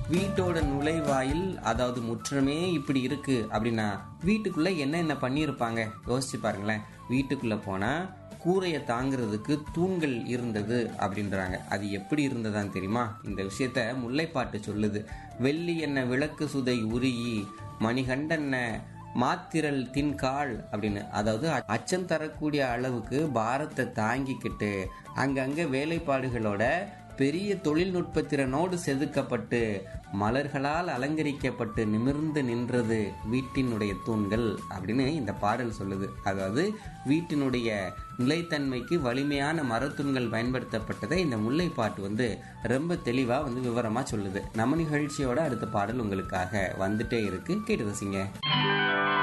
வீட்டோட நுழைவாயில் அதாவது முற்றமே இப்படி இருக்கு அப்படின்னா வீட்டுக்குள்ள என்ன என்ன பண்ணியிருப்பாங்க யோசிச்சு பாருங்களேன் வீட்டுக்குள்ள போனா கூரையை தாங்கிறதுக்கு தூண்கள் இருந்தது அப்படின்றாங்க அது எப்படி இருந்ததான்னு தெரியுமா இந்த விஷயத்த முல்லைப்பாட்டு சொல்லுது வெள்ளி என்ன விளக்கு சுதை உருகி மணிகண்டன்ன மாத்திரல் தின்கால் அப்படின்னு அதாவது அச்சம் தரக்கூடிய அளவுக்கு பாரத்தை தாங்கிக்கிட்டு அங்கங்க வேலைப்பாடுகளோட பெரிய தொழில்நுட்ப திறனோடு செதுக்கப்பட்டு மலர்களால் அலங்கரிக்கப்பட்டு நிமிர்ந்து நின்றது வீட்டினுடைய தூண்கள் அப்படின்னு இந்த பாடல் சொல்லுது அதாவது வீட்டினுடைய நிலைத்தன்மைக்கு வலிமையான மரத்தூண்கள் பயன்படுத்தப்பட்டதை இந்த முல்லைப்பாட்டு வந்து ரொம்ப தெளிவா வந்து விவரமா சொல்லுது நம்ம நிகழ்ச்சியோட அடுத்த பாடல் உங்களுக்காக வந்துட்டே இருக்கு கேட்டு ரசிங்க